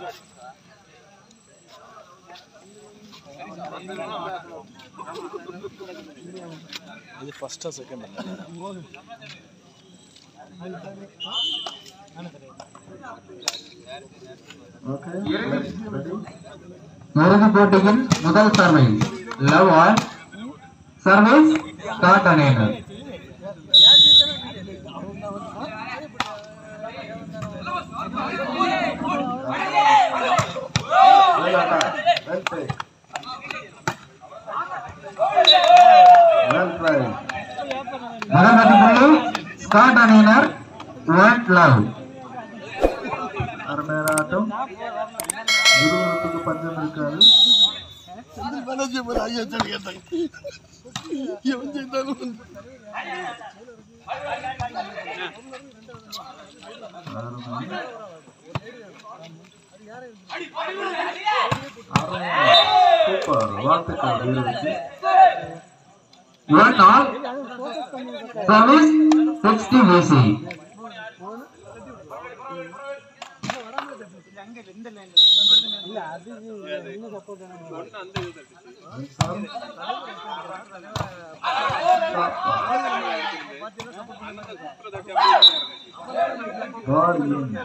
இது ஃபர்ஸ்டா செகண்ட் இறுதிப் போட்டியின் முதல் சர்வை லவ் ஆன் சர்வீஸ் ஸ்டார்ட் அணையங்கள் முதல் வெற்றி புள்ளி ஸ்காட் அணியினர் ஒன் லவ் அருமையான ஆட்டம் விறுவிறுப்புக்கு பஞ்சம் இருக்காது சூப்பர் வாழ்த்துக்கள் வீரருக்கு one all service sixty PC God in.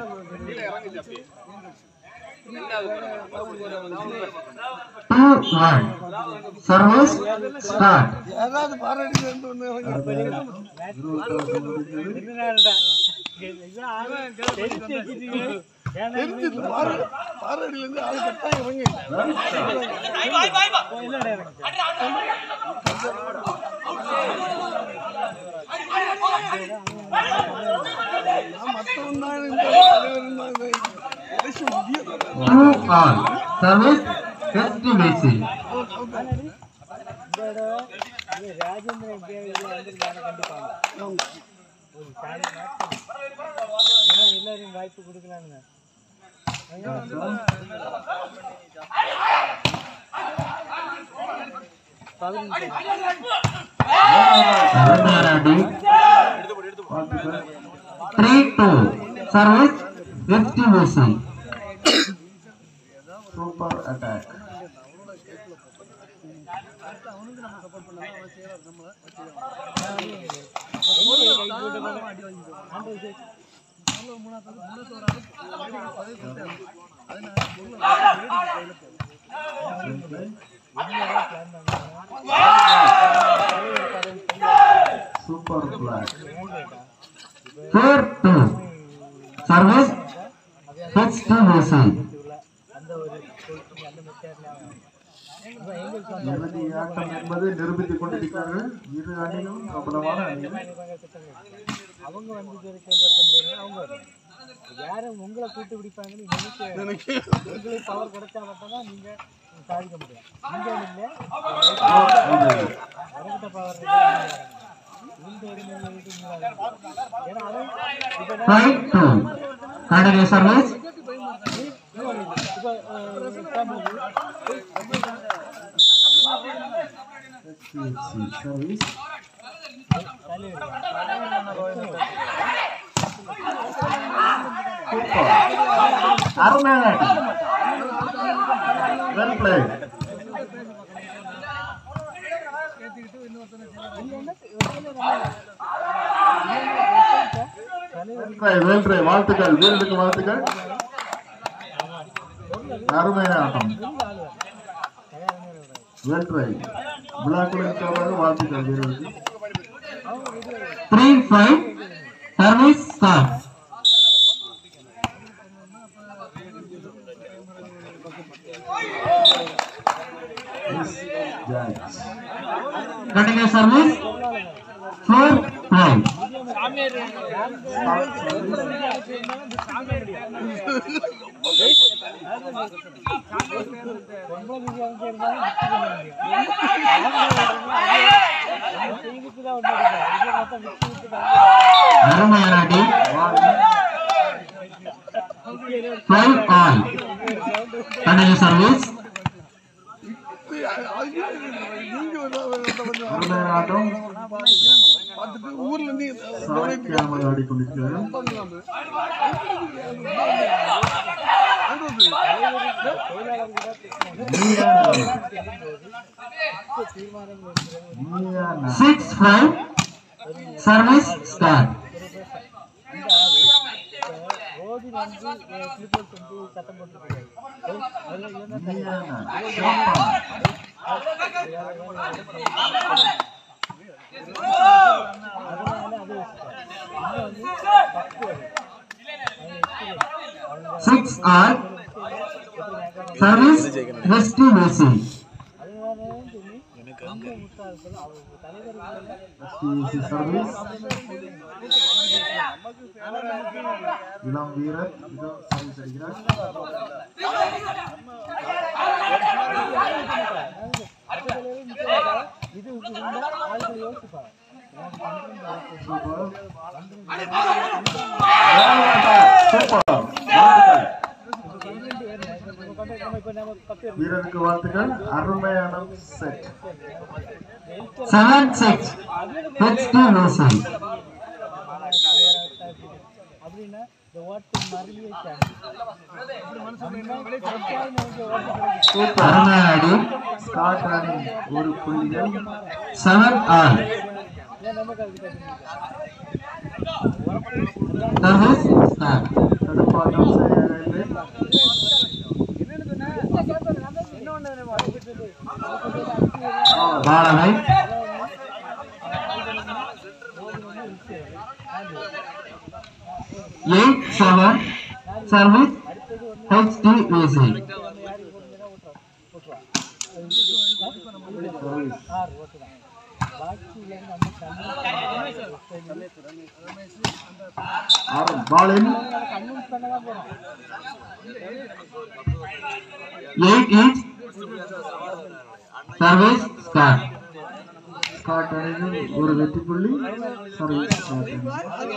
Two one service start two all service sixty PC Rajendran கேள்வி வந்திருக்காங்க கண்டிப்பாங்க ஒரு சாணி மாற்றம் ஏன்னா எல்லாரையும் வாய்ப்பு கொடுக்கலான்னு பதினஞ்சு அருமையான அடி three two service sixty PC super attack super block four two service sixty PC அந்த ஒரு coaching, அந்த மெத்தட்ல இறுதி ஆட்டம் என்பது நிரூபித்துக் கொண்டிருக்கிறார்கள் இரு அணிகளும் பிரபலமான அணிகள் அவங்க வந்து இதுவரை செயல்படுத்த முடியாது அவங்க வரணும். யாரும் உங்களை கூட்டு பிடிப்பாங்கன்னு நினைக்க உங்களுக்கு பவர் கிடைச்சா மட்டும்தான் நீங்க சாதிக்க முடியும் இங்க இல்லை அவர்கிட்ட பவர் இந்த உரிமை இருக்கு, நீங்க வரணும். ஏன்னா அவன் இப்ப நான் ஃபைவ் டூ கண்டினியூ சர்வீஸ் இப்ப அஹ், example சர்வீஸ் சூப்பர் அருமையான வெல் பிளே வெல் ட்ரை வாழ்த்துக்கள் வீரருக்கு வாழ்த்துக்கள் அருமையான ஆட்டம் வெல் ட்ரை விழாக்களின் சார்பாக வாழ்த்துக்கள் வீரருக்கு த்ரீ ஃபைவ் சர்வீஸ் ஸ்டார்ட் ஜாக்ஸ் கண்டினியூ சர்வீஸ் ஃபோர் ஃபைவ் ரொம்ப busy ஆ இருந்தாலும் செய்திக்கு தான் ஒன்று இருக்கு இது மொத்தம் விட்டு விட்டு தான் அருமையான அடி ஃபைவ் ஆல் கண்டினியூ சர்வீஸ் அருமையான ஆட்டம் சாக்கியமாக ஆடிக்கொண்டிருக்கிறார்கள் தீர்மானங்கள் இருக்கிறது நீயா நான். சிக்ஸ் ஃபைவ் சர்வீஸ் ஸ்டார்ட் இந்த ஆறு ரோதி வந்து கிளிப்பர்ஸ் வந்து சட்டம் போட்டுருக்காரு அதில் இருந்தால் நீயா நான். சிறப்பா. அதனால அது வச்சுட்டாரு இன்னும் வந்து பத்து வரும் சிக்ஸ் ஆர் சர்வீஸ் வெஸ்ட் மேசி அதனால சொல்லி கொஞ்சம் முட்டா இருக்கணும் அவங்க தலைவர் STC சர்வீஸ் இளம் வீரர் இதோ சர்வீஸ் அடிக்கிறார் இது இருந்தால் ஆளுகள் யோசிப்பாங்க எனக்கு பண்றேன் சூப்பர் சூப்பர் வாழ்த்துக்கள். இப்போ நம்ம பத்து வீரருக்கு வாழ்த்துக்கள் அருமையான செட் செவன் சிக்ஸ் வெஸ்ட் மேசி அப்படின்னா இந்த ஓட்டு மறுபடியும் சூப்பர் அருமையாடி ஸ்காட் அணி ஒரு புள்ளிகள் செவன் ஆர் நமக்கு அதுக்கு சர்வீஸ் ஸ்டார்ட் தடுப்பாட்டம் செய்யவில்லை பாலவை எயிட் செவன் சர்வீஸ் ஹெச்டி மேசி சர்வீஸ் ஆறு ஓட்டு தான் பாக்கி நம்ம ஆறு பாலின் கன்வின்ஸ் பண்ண தான் போகிறோம் eight inch service start Scott அணியில் ஒரு வெற்றி புள்ளி சர்வீஸ் ஸ்காட் அணி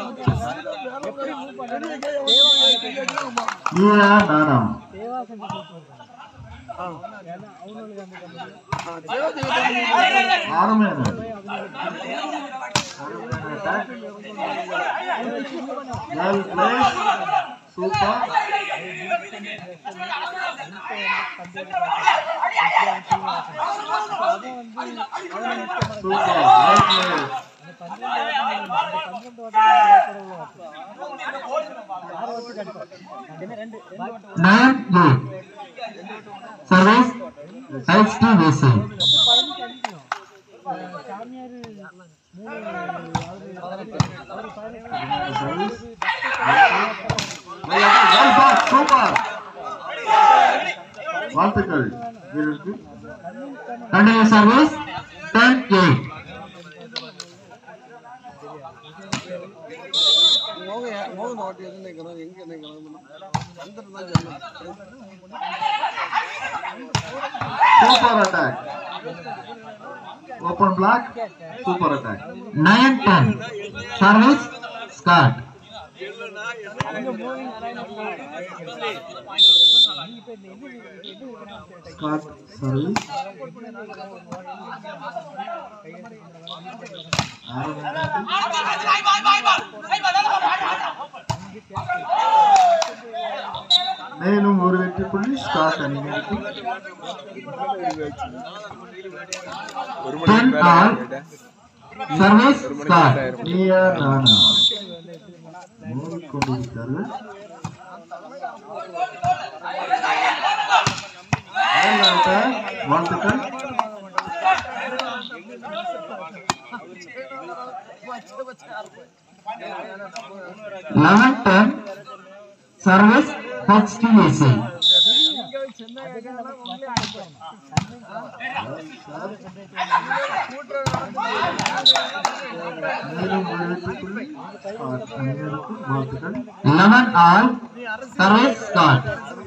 நீயா நானா தேவா செஞ்சு கொடுத்துருக்காங்க ஏன்னா அவங்களுக்கு அந்த கம்பெனி அருமையான அருமையான attack. Well played. Super. Super. Well played. Nine eight service HD மேசி சாமியார் மூணு Service. Well done. Super. வாழ்த்துக்கள் வீரருக்கு continue service ten eight super attack open block super attack nine ten service start Scott service மேலும் ஒரு வெற்றி புள்ளி Scott அணியினருக்கு டென் ஆல் சர்வீஸ் ஸ்டார்ட் நீயா நானா மோதிக்கொண்டிருக்கிறார்கள் Well attack. வாழ்த்துக்கள் லெவன் டென் சர்வீஸ் ஹெச்டி மேசி மேலும் ஒரு வெற்றி புள்ளி ஸ்காட் அணியினருக்கு வாழ்த்துக்கள் லெவன் ஆல் சர்வீஸ் ஸ்டார்ட்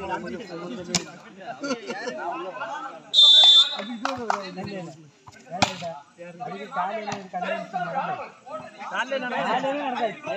அதுக்கு காலையில ஒரு கன்வென்ஷன் நடந்தது காலையில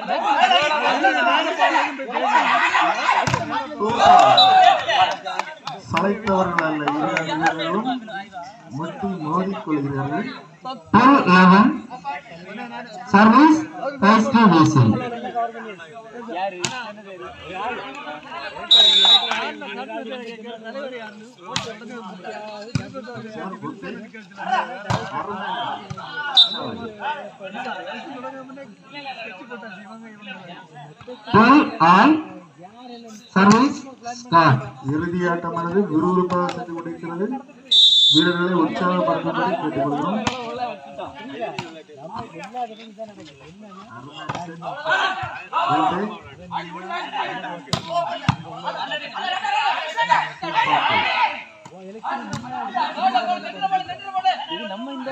சளைத்தவர்கள் அல்ல இரு அணியினரும் முட்டி மோதிக்கொள்கிறார்கள் டுவெல் லெவன் சர்வீஸ் ஹெச்டி மேசி டுவெல் ஆல் சர்வீஸ் ஸ்டார்ட் இறுதி ஆட்டமானது விறுவிறுப்பாக சென்று கொண்டிருக்கிறது வீரர்களை உற்சாகப்படுத்தும்படி கேட்டுக்கொள்கிறோம் இது நம்ம இந்த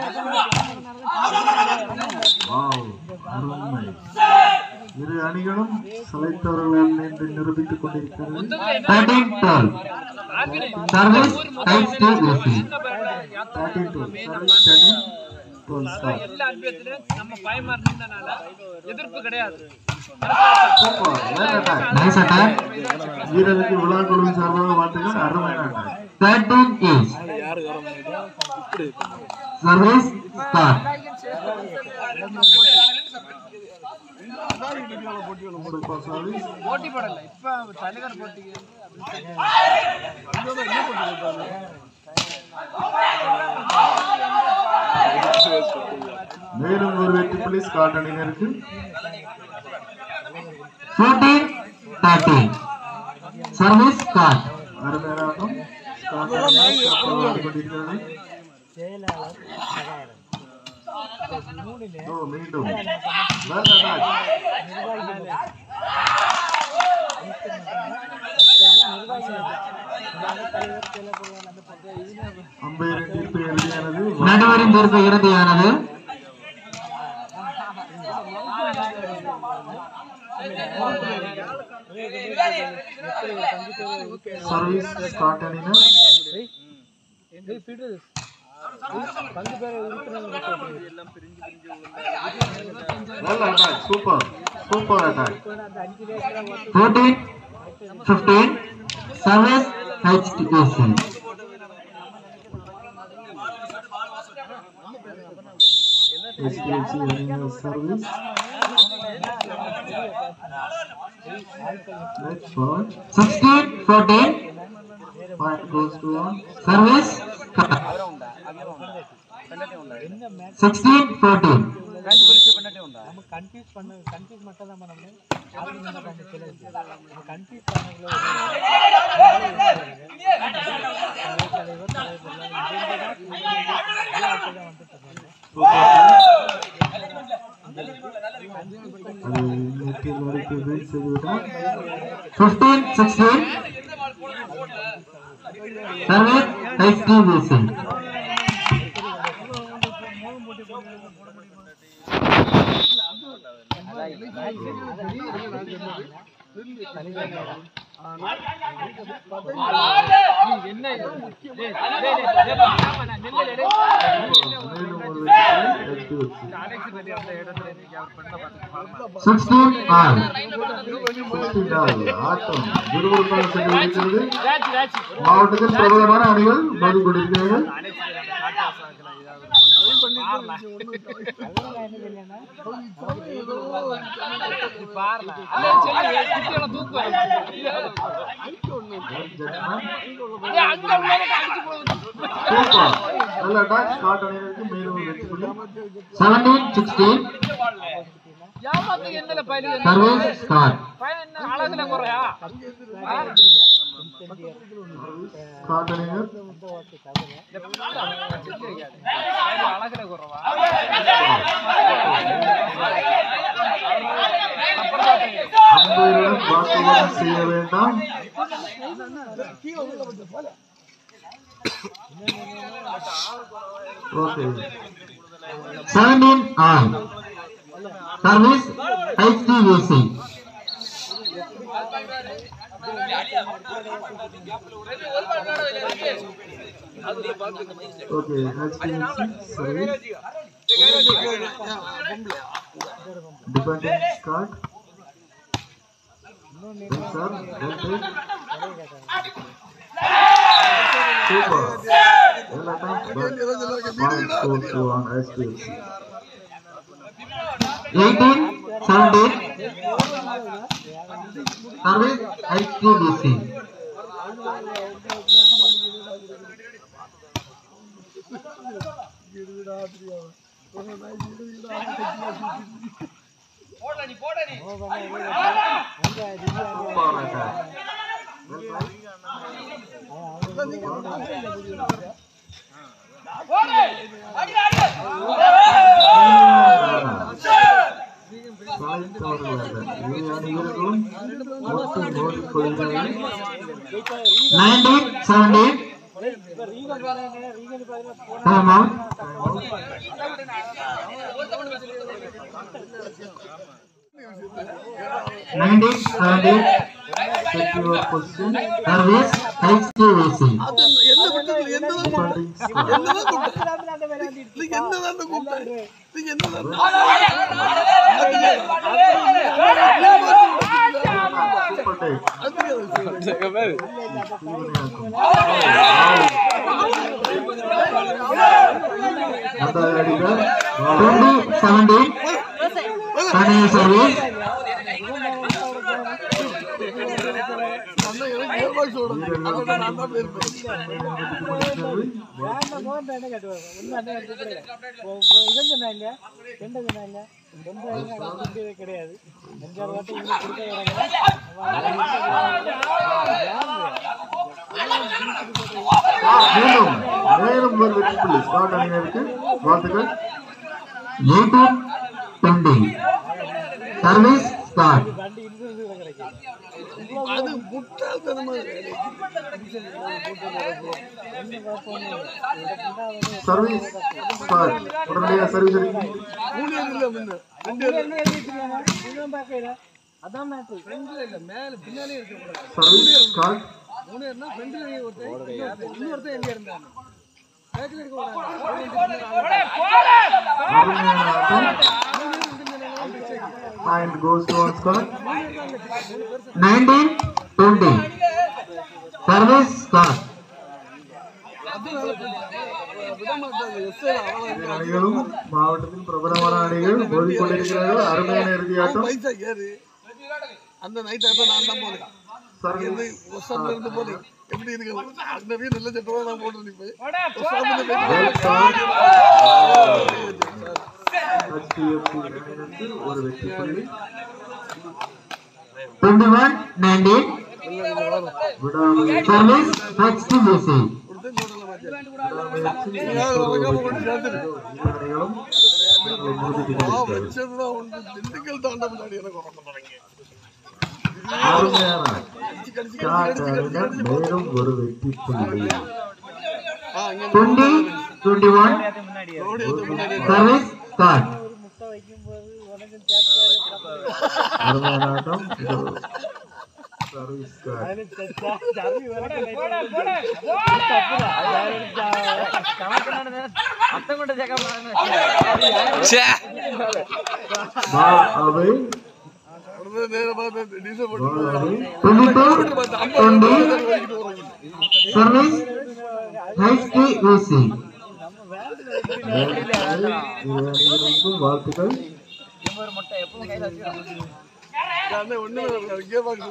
வாவ், அருமை. இரு அணிகளும் சளைத்தவர்கள் என்று நிரூபித்துக் கொண்டிருக்கிறது தேர்ட்டீன் டுவெல் சர்வீஸ் டைப்ஸ் டு ஏசி 32, service 13, 12 start. எல்லா அன்பத்திலும் நம்ம பயமா இருந்ததுனால எதிர்ப்பு கிடையாது Super, well attack. Nice attack வீரருக்கு விழா குழுவின் சார்பாக வாழ்த்துக்கள் அருமையான attack. Thirteen ace service start Super service. போட்டி போடல இப்ப தலைவர் போட்டிக்கு மேலும் ஒரு வெற்றி புள்ளி ஸ்காட் அணியினருக்கு ஃபோர்டீன் தேர்ட்டீன் சர்வீஸ் ஸ்டார்ட் அருமையான ஆட்டம் ஸ்காட் அணியினர் சிறப்பாக ஆடிக் கொண்டிருக்கிறது செயலாளர் சகாயம் மூணுல ஓ, மீண்டும் well attack. அம்பையரின் தீர்ப்பு இறுதியானது நடுவரின் தீர்ப்பு இறுதியானது சர்வீஸ் ஸ்காட் அணியினர் பங்கு பெற உறுப்பினர்கள் well attack. Super super attack அந்த அஞ்சு பேர் fourteen fifteen service HDSC STLC அணியினர் service Next ball. Sixteen fourteen Point goes to on. Service sixteen fourteen நம்ம கன்ஃபியூஸ் பண்ண கன்ஃபியூஸ் மட்டும் தான் பண்ண முடியும் அது நம்ம கொஞ்சம் தெரியாது நம்ம கன்ஃபியூஸ் பண்ணக்குள்ள தலைவர் தலைவர் அது நெற்றில் வரைக்கும் வீல் செய்துவிட்டார் ஃபிஃப்டீன் சிக்ஸ்டீன் சர்வீஸ் ஹெச்டிஎஸ்சி என்ன இது? டேய், டேய், டேய், டேய், ஆமா, நான் நெல்லில் எடு. மேலும் ஒரு வெற்றி எஸ்டிஎல்சி அலெக்ஸ் பெரிய அந்த இடத்துல இன்னைக்கு அவர் பண்ண பார்த்து சிக்ஸ்டீன் ஆல் ஆட்டம் விறுவிறுப்பாக சென்று கொண்டிருக்கிறது ராஜ் ராஜ் மாவட்டத்தில் பிரபலமான அணிகள் மோதி கொண்டிருக்கிறார்கள் அலெக்ஸ் பெரிய அந்த காட்டு வாசம் இருக்குல்ல, இது அவர் பண்ண என்ன தெரியலன்னா பாருல அல்ல சொல்லி குட்டியோட தூக்குவாரு ஏய், அங்க உள்ளவங்க அடிச்சு போடுவது சூப்பர் நல்ல அட்டாக் ஸ்காட் அணியினருக்கு மேலும் ஒரு வெற்றி புள்ளி செவன்டீன் சிக்ஸ்டீன் ஏமாத்துக்கு என்னல பயிலுது சர்வீஸ் ஸ்டார்ட் பயிர் என்ன அழகுல குறையா ஸ்காட் அணியினர் பயிர் அழகுல குறவா அம்பையருடன் வாக்குவாதம் செய்ய வேண்டாம் okay seventeen all service HDSC okay HDFC service defending Scott sir super எல்லா time point score to on HDFC eighteen seventeen service HDSC nineteen seventeen time out nineteen seventeen secure position service HTVC twenty seventeen Thane service வேண்டாம் போன்ற என்ன கேட்டுவாங்க ஒன்றும் அண்ணன் எடுத்துக்கிறேன் இதன் சொன்னா இல்லையா ரெண்டு சொன்னா இல்லையா ரெண்டு கொடுக்கவே கிடையாது அஞ்சாறு வாட்டி இன்னும் கொடுக்க மேலும் மேலும் ஒரு வெற்றி புள்ளி ஸ்காட் அணியினருக்கு வாழ்த்துக்கள் eighteen twenty service start வண்டி இன்சூரன்ஸ் கிடைக்கும் சர்வீஸ் ஸ்காட் உடனடியாக சர்வீஸ் அதான் மேட்ரு ஃப்ரெண்ட்ல இல்ல மேல பின்னாலே இருக்க கூடாது சர்வீஸ் ஸ்காட் மூணு பேர்னா ஃப்ரெண்ட்ல ஒருத்தர் இன்னொருத்தர் எங்க இருந்தாங்க பேக்கில் இருக்க கூடாது point goes to one Scott nineteen twenty service start இரு அணிகளும் மாவட்டத்தின் பிரபலமான அணிகள் மோதிக்கொண்டிருக்கிறார்கள் அருமையான இறுதியாட்டம் பைசா ஏறு அந்த நைட் அப்ப நான் தான் போனேன் சர்வீஸ் ஒசம்ல இருந்து போனேன் எப்படி இருக்கு நிறைய நல்ல சட்டமா நான் போட்டு நிப்பேன் HDFC அணியினருக்கு ஒரு வெற்றி புள்ளி twenty one nineteen விடாமுயற்சி service HTVC விடாமுயற்சி இரு அணிகளும் மோதிக் கொண்டிருக்கிறார்கள் வச்சதுதான் ஒன்று திண்டுக்கல் தாண்ட முன்னாடி எனக்கு உறங்க போறீங்க அருமையான ஸ்காட் அணியினர் மேலும் ஒரு வெற்றி புள்ளி ஆ இங்க twenty twenty one ரோடு வந்து முன்னாடி service start முட்டை வைக்கும்போது உனக்கு கேப்டர் அருமையான ஆட்டம் இது சர்வீஸ் ஸ்காட் அத்தம் கொண்ட ஜெகா பால் அவை உடனே நேரா பார்த்து டீசல் போட்டு பால் அவை twenty two twenty service HTVC இரு அணிகளுக்கும் வாழ்த்துக்கள் முட்டை எப்பவும் கையில வச்சுக்கலாம் அண்ணே ஒண்ணு இங்கே பாக்கு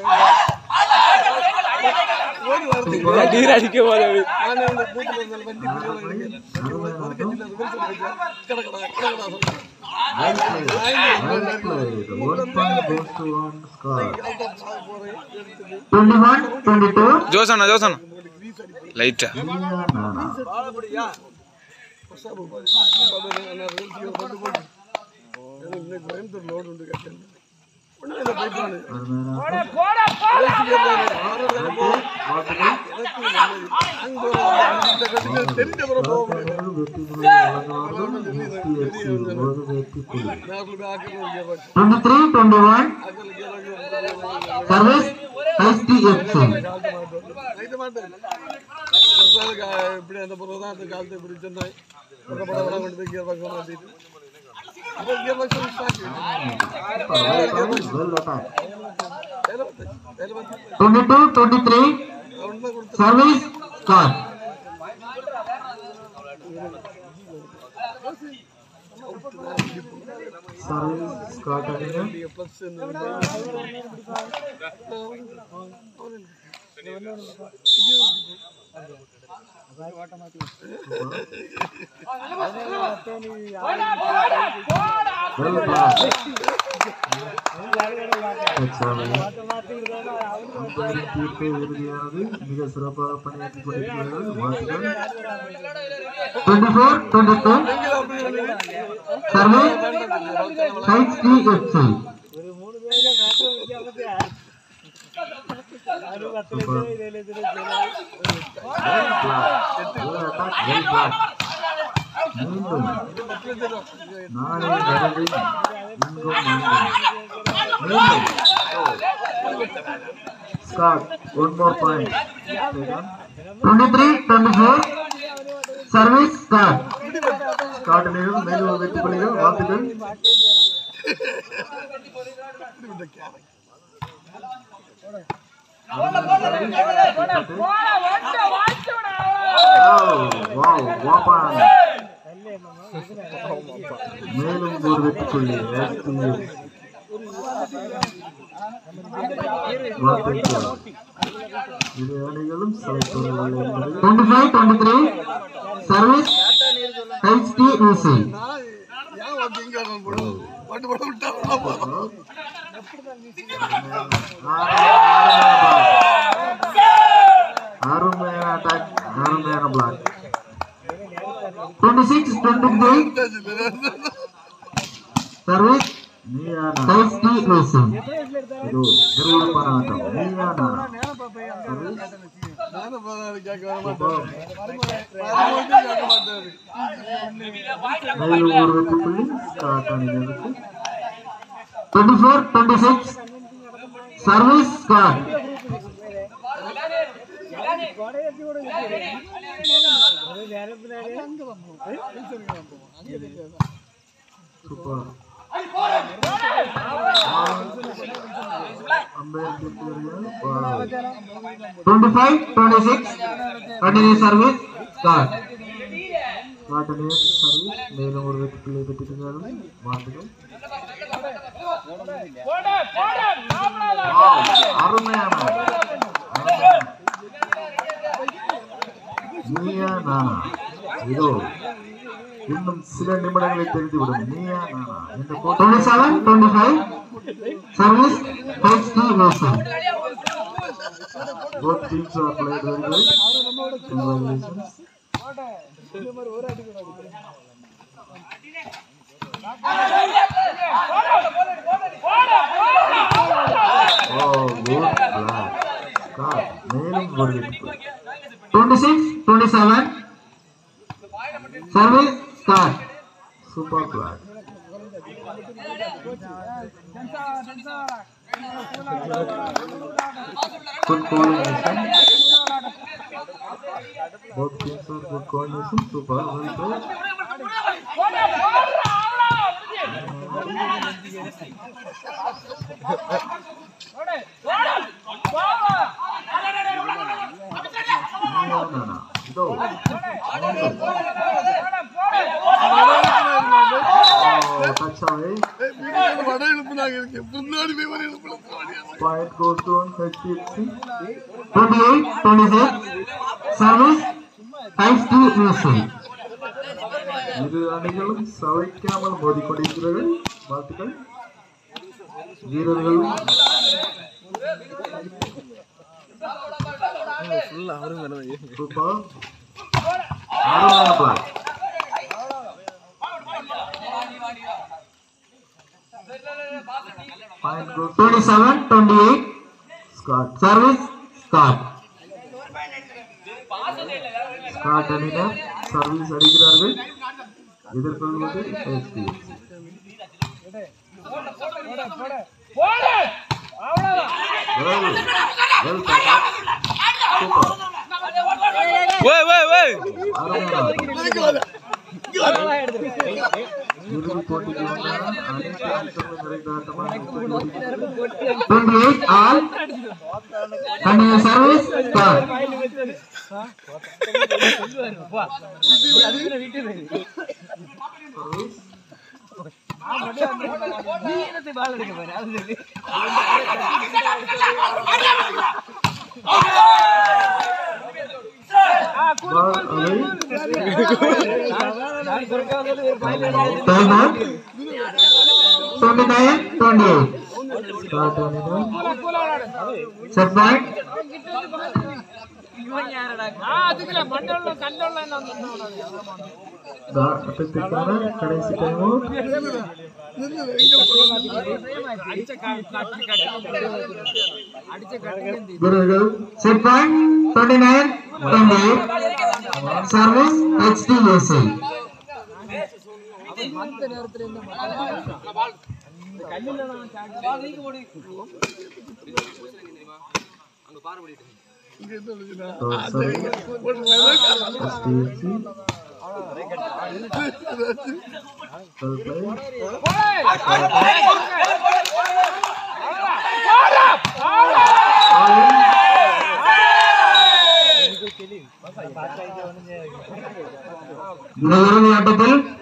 ஓடி வரது நீர் அடிக்க போது நானே வந்து பூத்துல இருந்தாலும் வண்டி பிடிக்க அருமையான ஆட்டம் கடை கடை கடை கடை சொல்றேன் Well played. One point goes to one score. போறேன் எடுத்துட்டு twenty one twenty two ஜோசனா ஜோசனா லைட்டா Nana. கோயம்புத்தூர் லோடு உண்டு கட்டேன் ஒண்ணு இல்லை போயிட்டு தெரிஞ்ச பிறகு போக முடியும் நாற்பது ஆக்கிரம் twenty three twenty one service HTFC நைட்டு மாட்டேன் இப்படி அந்த பொருள் தான் அந்த காலத்தை இப்படி சொன்னாய் அந்த படம் படம் கொண்டு போய் கியர் பாக்ஸ் மாட்டிட்டு இப்போ gear box stuck Well attacked. வேலை பார்த்து வேலை பார்த்து twenty two twenty three ஒன்று கொடுத்து service start Service card அணியினர் ப்ளஸ் Well played. Excellent. தீர்ப்பு இறுதியானது மிக சிறப்பாக பணியாற்றிக் கொண்டிருக்கிறார்கள் வாழ்த்துக்கள் 24 22 சர்வீஸ் ஹைட்ஸ் டி எஃப்சி ஒரு மூணு பேரை மேட்ச் வைக்காம அது பத்து பேர் இதுல இதுல மீண்டும் நாளை வரவில் இங்கும் மீண்டும் மீண்டும் Scott one more point 23 24 service Scott Scott நேரம் மேலும் ஒரு வெற்றி புள்ளிகள் வாழ்த்துக்கள் Wow, வாப்பான் மேலும் ஒரு வெற்றி புள்ளி STS. வாழ்த்துக்கள் இரு அணிகளும் சலைத்தவர்கள் என்பதை 25 23 சர்வீஸ் ஹெச்டி ஊசி ஏன் வந்து இங்க வரணும் போடு பட்டு பட்டு விட்டா உள்ள போதும் அருமையான அட்டாக் அருமையான பிளாக் 26 23 சர்வீஸ் ஹெச்டி ஊசி இது விறுவிறுப்பான ஆட்டம் நீயானா நானும் போதாது கேட்க வர மாட்டேன் வரும்போது கேட்க மாட்டாரு மேலும் ஒரு வெற்றி புள்ளி ஸ்காட் அணியினருக்கு 24 26 சர்வீஸ் ஸ்காட் சூப்பர் அம்பேர் டியூட்டோரியல் 25 26 continue service start continue service மேலும் ஒரு வெற்றி புள்ளி பெற்றிருக்கிறார்கள் வாழ்த்துக்கள் Wow, அருமையான அருமையான. நீயா நானா இதோ இன்னும் சில நிமிடங்களில் தெரிந்துவிடும் நீயா நானா இந்த twenty seven twenty five service HD நேஷன் Both teams are played very well. Congratulations. Oh, good flag. Scott, மேலும் ஒரு வெற்றி. 26 27 service start super block Good coordination. Both teams are good coordination. Super. Very good. No, no, no. இதோ. Oh, touch away. வட இழுப்புனாங்க இருக்கு முன்னாடி போய் வர இழுப்புல Point goes to on HPFC. 28, 26. Service. Thanks to USA. இரு அணிகளும் சவைக்காமல் மோதிக்கொண்டிருக்கிறார்கள் வாழ்த்துக்கள் வீரர்கள் சூப்பர் அருமையான block Point goes 27, 28. Scott. Service. Scott. Scott அணியினர் சர்வீஸ் அடிக்கிறார்கள் எதிர்கொள்வது HDFC. Well, well taken. Super. ஓய் ஓய் ஓய் அருமையான இறுதி போட்டிக்கு வந்தால் அனைத்து அம்சங்களும் நிறைந்த ஆட்டமாக போட்டி 28 all. Continue service. Start. Service. Ball away. Time out. 29, 28. Start 29. Set point. அதுக்குல மண்டல கண்டோல்ல என்ன வந்து ஆட்டத்திற்கான கடைசி டைம் அவுட் அடிச்ச காட்டு காட்டு அடிச்ச காட்டு வீரர்கள் set point twenty nine twenty service HDSI மத்த நேரத்துல இந்த கல்லுல இந்த இறுதி ஆட்டத்தில்